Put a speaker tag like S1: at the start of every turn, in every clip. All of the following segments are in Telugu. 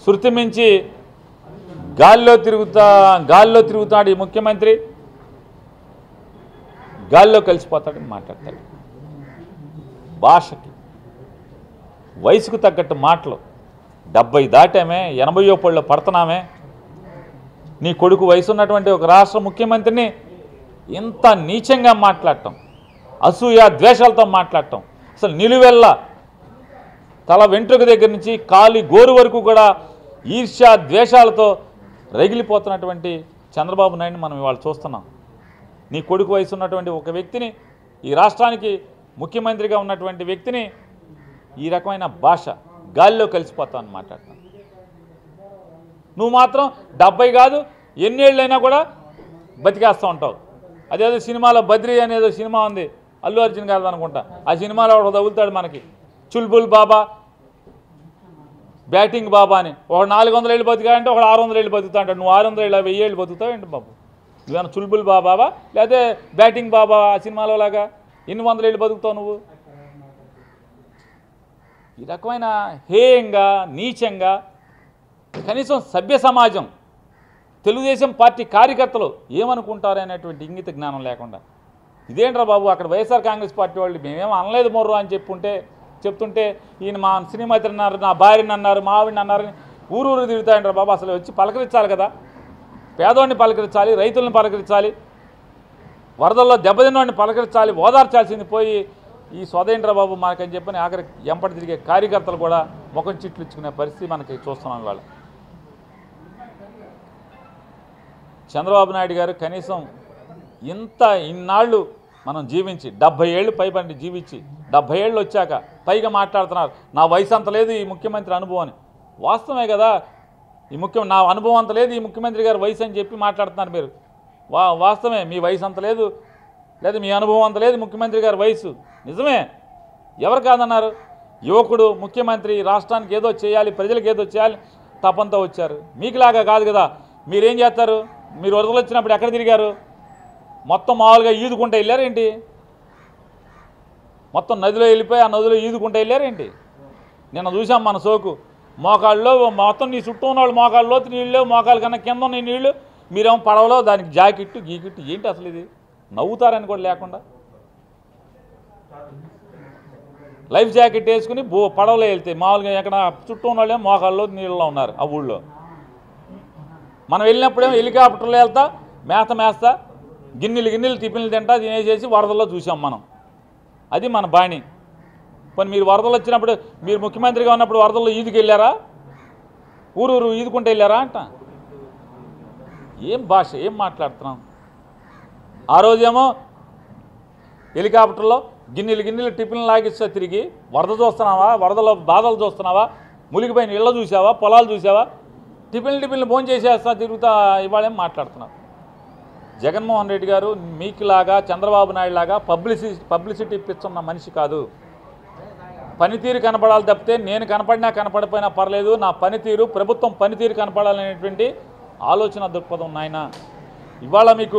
S1: శృతి మించి గాల్లో తిరుగుతా గాల్లో తిరుగుతాడు ఈ ముఖ్యమంత్రి గాల్లో కలిసిపోతాడని మాట్లాడతాడు భాషకి వయసుకు తగ్గట్టు మాటలు డెబ్బై దాటామే ఎనభయో పళ్ళు పడుతున్నామే నీ కొడుకు వయసు ఉన్నటువంటి ఒక రాష్ట్ర ముఖ్యమంత్రిని ఇంత నీచంగా మాట్లాడటం అసూయ ద్వేషాలతో మాట్లాడటం అసలు నిలువెల్ల తల వెంట్రుక దగ్గర నుంచి కాలి గోరు వరకు కూడా ఈర్ష్య ద్వేషాలతో రగిలిపోతున్నటువంటి చంద్రబాబు నాయుడిని మనం ఇవాళ చూస్తున్నాం నీ కొడుకు వయసు ఉన్నటువంటి ఒక వ్యక్తిని ఈ రాష్ట్రానికి ముఖ్యమంత్రిగా ఉన్నటువంటి వ్యక్తిని ఈ రకమైన భాష గాలిలో కలిసిపోతామని మాట్లాడతాను నువ్వు మాత్రం డెబ్బై కాదు ఎన్నేళ్ళైనా కూడా బతికేస్తూ ఉంటావు అదేదో సినిమాలో బద్రి అనేదో సినిమా ఉంది అల్లు అర్జున్ గారు అనుకుంటా ఆ సినిమాలో ఒకడు తగులుతాడు మనకి చుల్బుల్ బాబా బ్యాటింగ్ బాబా అని ఒక నాలుగు వందల ఏళ్ళు బతికా అంటే ఒక ఆరు వందల ఏళ్ళు బతుకుతా అంటాడు నువ్వు ఆరు వందల ఏళ్ళు వెయ్యి ఏళ్ళు బతుకుతావు ఏంటి బాబు నువ్వేమైనా చుల్బుల్ బాబావా లేకపోతే బ్యాటింగ్ బాబా ఆ సినిమాలో లాగా ఎన్ని వందల ఏళ్ళు బతుకుతావు నువ్వు ఈ రకమైన హేయంగా నీచంగా కనీసం సభ్య సమాజం తెలుగుదేశం పార్టీ కార్యకర్తలు ఏమనుకుంటారు అనేటువంటి ఇంగిత జ్ఞానం లేకుండా ఇదేంట్రా బాబు అక్కడ వైఎస్ఆర్ కాంగ్రెస్ పార్టీ వాళ్ళు మేమేం అనలేదు మొర్రు అని చెప్పుంటే చెప్తుంటే ఈయన మా శ్రీమతి అన్నారు నా భార్యని అన్నారు మా ఆవిడని అన్నారు ఊరు ఊరు తిరుగుతాయంటారా బాబు అసలు వచ్చి పలకరించాలి కదా పేదవాడిని పలకరించాలి రైతులను పలకరించాలి వరదల్లో దెబ్బతిన్నవాడిని పలకరించాలి ఓదార్చాల్సింది పోయి ఈ సొదేంద్ర బాబు మనకని చెప్పని ఆఖరి ఎంపటి తిరిగే కార్యకర్తలు కూడా ముఖం చిట్లు ఇచ్చుకునే పరిస్థితి మనకి చూస్తున్నాం ఇవాళ చంద్రబాబు నాయుడు గారు కనీసం ఇంత ఇన్నాళ్ళు మనం జీవించి డెబ్భై ఏళ్ళు పైబడి జీవించి డెబ్భై ఏళ్ళు వచ్చాక పైగా మాట్లాడుతున్నారు నా వయసు అంత లేదు ఈ ముఖ్యమంత్రి అనుభవం అని వాస్తవమే కదా ఈ ముఖ్య నా అనుభవం అంత లేదు ఈ ముఖ్యమంత్రి గారి వయసు అని చెప్పి మాట్లాడుతున్నారు మీరు వా వాస్తవమే మీ వయసు అంత లేదు లేదా మీ అనుభవం అంత లేదు ముఖ్యమంత్రి గారి వయసు నిజమే ఎవరు కాదన్నారు యువకుడు ముఖ్యమంత్రి రాష్ట్రానికి ఏదో చేయాలి ప్రజలకు ఏదో చేయాలి తపంతో వచ్చారు మీకులాగా కాదు కదా మీరేం చేస్తారు మీరు వరదలు వచ్చినప్పుడు ఎక్కడ తిరిగారు మొత్తం మామూలుగా ఈదుకుంటూ వెళ్ళారేంటి మొత్తం నదిలో వెళ్ళిపోయి ఆ నదిలో ఈదుకుంటూ వెళ్ళారేంటి నిన్న చూసాం మన సోకు మోకాళ్ళలో మొత్తం నీ చుట్టూ ఉన్న వాళ్ళు మోకాళ్ళ లోతు నీళ్ళు మోకాళ్ళ కన్నా కింద ఉన్న నీళ్ళు మీరేమో పడవలో దానికి జాకెట్టు గీకెట్టు ఏంటి అసలు ఇది నవ్వుతారని కూడా లేకుండా లైఫ్ జాకెట్ వేసుకుని బో పడవలో వెళ్తే మామూలుగా ఎక్కడ చుట్టూ ఉన్న వాళ్ళేమో మోకాళ్ళలో నీళ్ళలో ఉన్నారు ఆ ఊళ్ళో మనం వెళ్ళినప్పుడేమో హెలికాప్టర్లో వెళ్తా మేత మేస్తా గిన్నెలు గిన్నెలు టిఫిన్లు తింటా తినేసేసి వరదల్లో చూసాం మనం అది మన బాణి పోనీ మీరు వరదలు వచ్చినప్పుడు మీరు ముఖ్యమంత్రిగా ఉన్నప్పుడు వరదల్లో ఈదుకు వెళ్ళారా ఊరూరు ఈదుకుంటూ వెళ్ళారా అంట ఏం భాష ఏం మాట్లాడుతున్నాం ఆ రోజేమో హెలికాప్టర్లో గిన్నెలు గిన్నెలు టిఫిన్లు లాగిస్తా తిరిగి వరద చూస్తున్నావా వరదలో బాధలు చూస్తున్నావా మునిగిపోయిన ఇళ్ళ చూసావా పొలాలు చూసావా టిఫిన్లు టిఫిన్లు భోజనం చేసేస్తా తిరుగుతా ఇవాళేం మాట్లాడుతున్నారు జగన్మోహన్ రెడ్డి గారు మీకులాగా చంద్రబాబు నాయుడు లాగా పబ్లిసిటీ పబ్లిసిటీ ఇప్పిస్తున్న మనిషి కాదు పనితీరు కనపడాలి తప్పితే నేను కనపడినా కనపడిపోయినా పర్లేదు నా పనితీరు ప్రభుత్వం పనితీరు కనపడాలనేటువంటి ఆలోచన దృక్పథం నాయన ఇవాళ మీకు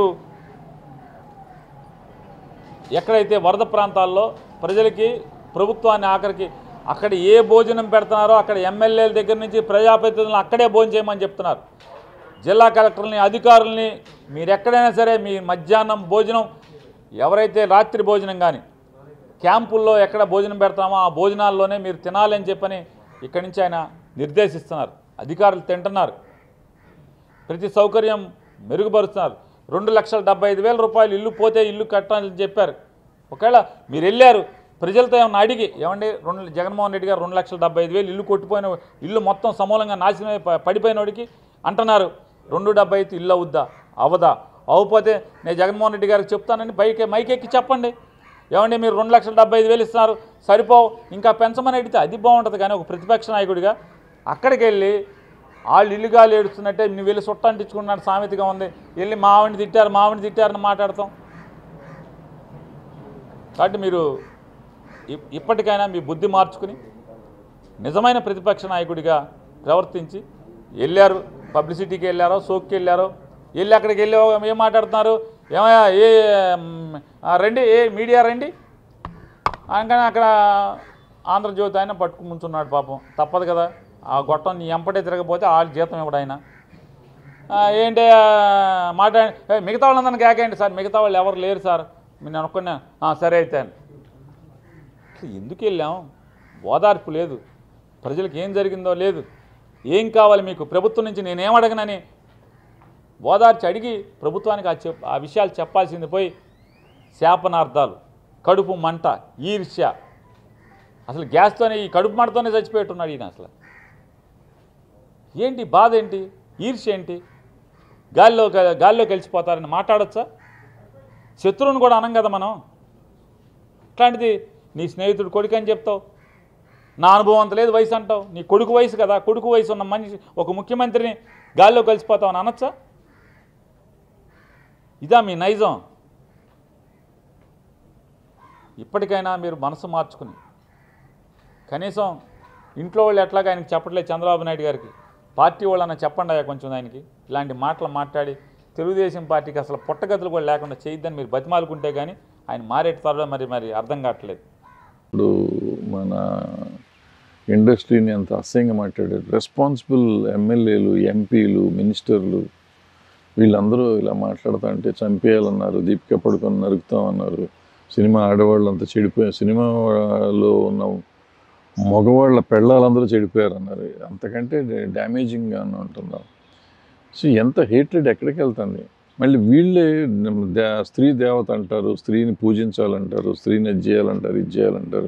S1: ఎక్కడైతే వరద ప్రాంతాల్లో ప్రజలకి ప్రభుత్వాన్ని ఆఖరికి అక్కడ ఏ భోజనం పెడుతున్నారో అక్కడ ఎమ్మెల్యేల దగ్గర నుంచి ప్రజాప్రతినిధులను అక్కడే భోజనం చేయమని చెప్తున్నారు జిల్లా కలెక్టర్ని అధికారుల్ని మీరు ఎక్కడైనా సరే మీ మధ్యాహ్నం భోజనం ఎవరైతే రాత్రి భోజనం కానీ క్యాంపుల్లో ఎక్కడ భోజనం పెడతామో ఆ భోజనాల్లోనే మీరు తినాలని చెప్పని ఇక్కడి నుంచి ఆయన నిర్దేశిస్తున్నారు అధికారులు తింటున్నారు ప్రతి సౌకర్యం మెరుగుపరుస్తున్నారు రెండు లక్షల డెబ్బై ఐదు వేల రూపాయలు ఇల్లు పోతే ఇల్లు కట్టాలని చెప్పారు ఒకవేళ మీరు వెళ్ళారు ప్రజలతో ఏమన్నా అడిగి ఏమండి రెండు జగన్మోహన్ రెడ్డి గారు రెండు లక్షల డెబ్బై ఐదు వేలు ఇల్లు కొట్టిపోయిన ఇల్లు మొత్తం సమూలంగా నాశనమై ప- పడిపోయినోడికి అంటున్నారు రెండు డెబ్బై ఐదు ఇల్లు అవుద్దా అవదా అవ్వకపోతే నేను జగన్మోహన్ రెడ్డి గారికి చెప్తానని పైకి మైకెక్కి చెప్పండి ఏమండి మీరు రెండు లక్షల డెబ్బై ఐదు వేలు ఇస్తున్నారు సరిపోవు ఇంకా పెంచమని అడిగితే అది బాగుంటుంది కానీ ఒక ప్రతిపక్ష నాయకుడిగా అక్కడికి వెళ్ళి వాళ్ళు ఇల్లుగా ఏడుస్తున్నట్టే నువ్వు వెళ్ళి సుట్ట అంటించుకున్నాడు సామెతగా ఉంది వెళ్ళి మావిని తిట్టారు మావిని తిట్టారని మాట్లాడతాం కాబట్టి మీరు ఇప్- ఇప్పటికైనా మీ బుద్ధి మార్చుకుని నిజమైన ప్రతిపక్ష నాయకుడిగా ప్రవర్తించి వెళ్ళారు పబ్లిసిటీకి వెళ్ళారో సోక్కి వెళ్ళారో వెళ్ళి అక్కడికి వెళ్ళి ఏం మాట్లాడుతున్నారు ఏమయ్యా ఏ మ్, ఆ, రండి ఏ మీడియా రండి అనగానే అక్కడ ఆంధ్రజ్యోతి ఆయన పట్టుకు ముంచున్నాడు పాపం తప్పదు కదా ఆ గొట్టం నీ ఎంపటే తిరగపోతే వాళ్ళ జీతం ఇవ్వడు ఆయన ఆ, ఏంటి ఆ, మాట ఏ, మిగతా వాళ్ళందరినీ కేకేయండి సార్ మిగతా వాళ్ళు ఎవరు లేరు సార్ నేను అనుకున్నా "ఆ, సరే అయితే అని అసలు ఎందుకు వెళ్ళాం ఓదార్పు లేదు ప్రజలకు ఏం జరిగిందో లేదు ఏం కావాలి మీకు ప్రభుత్వం నుంచి నేనేం అడగనని ఓదార్చి అడిగి ప్రభుత్వానికి ఆ చెప్ ఆ విషయాలు చెప్పాల్సింది పోయి శాపనార్థాలు కడుపు మంట ఈర్ష్య అసలు గ్యాస్తోనే ఈ కడుపు మంటతోనే చచ్చిపోయేట్టున్నాడు ఈయన అసలు ఏంటి బాధ ఏంటి ఈర్ష్య ఏంటి గాల్లో గాల్లో కలిసిపోతారని మాట్లాడొచ్చా శత్రువుని కూడా అనం కదా మనం అట్లాంటిది నీ స్నేహితుడు కొడుకు అని చెప్తావు నా అనుభవం అంత లేదు వయసు అంటావు నీ కొడుకు వయసు కదా కొడుకు వయసు ఉన్న మనిషి ఒక ముఖ్యమంత్రిని గాల్లో కలిసిపోతావు అని అనొచ్చా ఇదా మీ నైజం ఇప్పటికైనా మీరు మనసు మార్చుకుని కనీసం ఇంట్లో వాళ్ళు ఎట్లాగా ఆయనకి చెప్పట్లేదు చంద్రబాబు నాయుడు గారికి పార్టీ వాళ్ళన్నా చెప్పండి అయ్యా కొంచెం ఆయనకి ఇలాంటి మాటలు మాట్లాడి తెలుగుదేశం పార్టీకి అసలు పుట్టగతులు కూడా లేకుండా చేయొద్దని మీరు బతిమాలుకుంటే కానీ ఆయన మారేటారో మరి మరి అర్థం కావట్లేదు
S2: ఇప్పుడు మన ఇండస్ట్రీని అంత అసహ్యంగా మాట్లాడారు రెస్పాన్సిబుల్ ఎమ్మెల్యేలు ఎంపీలు మినిస్టర్లు వీళ్ళందరూ ఇలా మాట్లాడుతా అంటే చంపేయాలన్నారు దీపిక పడుకొని నరుకుతామన్నారు సినిమా ఆడవాళ్ళు అంతా చెడిపోయారు సినిమాలో ఉన్న మగవాళ్ళ పెళ్ళాలందరూ చెడిపోయారు అన్నారు అంతకంటే డ్యామేజింగ్గా ఉంటున్నాం సో ఎంత హేట్రెడ్ ఎక్కడికి వెళ్తుంది మళ్ళీ వీళ్ళే దే స్త్రీ దేవత అంటారు స్త్రీని పూజించాలంటారు స్త్రీని అది చేయాలంటారు ఇది చేయాలంటారు